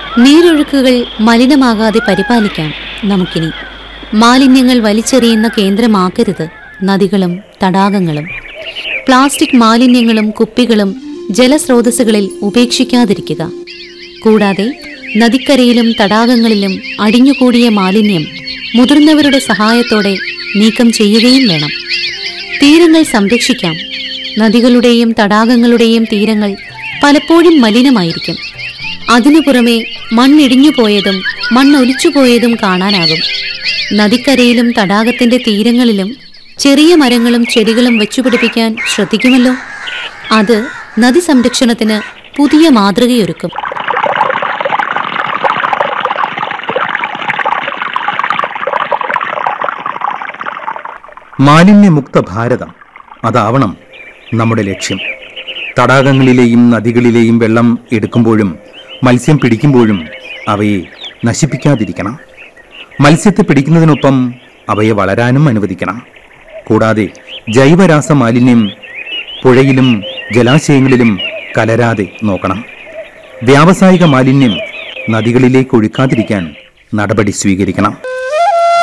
നീരൊഴുക്കുകൾ മലിനമാകാതെ പരിപാലിക്കാം നമുക്കിനി മാലിന്യങ്ങൾ വലിച്ചെറിയുന്ന കേന്ദ്രമാക്കരുത് നദികളും തടാകങ്ങളും പ്ലാസ്റ്റിക് മാലിന്യങ്ങളും കുപ്പികളും ജലസ്രോതസ്സുകളിൽ ഉപേക്ഷിക്കാതിരിക്കുക കൂടാതെ നദിക്കരയിലും തടാകങ്ങളിലും അടിഞ്ഞുകൂടിയ മാലിന്യം മുതിർന്നവരുടെ സഹായത്തോടെ നീക്കം ചെയ്യുകയും വേണം തീരങ്ങൾ സംരക്ഷിക്കാം നദികളുടെയും തടാകങ്ങളുടെയും തീരങ്ങൾ പലപ്പോഴും മലിനമായിരിക്കും അതിനു പുറമെ മണ്ണിടിഞ്ഞു പോയതും മണ്ണൊലിച്ചുപോയതും കാണാനാകും നദിക്കരയിലും തടാകത്തിന്റെ തീരങ്ങളിലും ചെറിയ മരങ്ങളും ചെടികളും വെച്ചുപിടിപ്പിക്കാൻ ശ്രദ്ധിക്കുമല്ലോ അത് നദി സംരക്ഷണത്തിന് പുതിയ മാതൃകയൊരുക്കും മാലിന്യമുക്ത ഭാരതം അതാവണം നമ്മുടെ ലക്ഷ്യം തടാകങ്ങളിലെയും നദികളിലെയും വെള്ളം എടുക്കുമ്പോഴും മത്സ്യം പിടിക്കുമ്പോഴും അവയെ നശിപ്പിക്കാതിരിക്കണം മത്സ്യത്തെ പിടിക്കുന്നതിനൊപ്പം അവയെ വളരാനും അനുവദിക്കണം കൂടാതെ ജൈവരാസ മാലിന്യം പുഴയിലും ജലാശയങ്ങളിലും കലരാതെ നോക്കണം വ്യാവസായിക മാലിന്യം നദികളിലേക്ക് ഒഴുക്കാതിരിക്കാൻ നടപടി സ്വീകരിക്കണം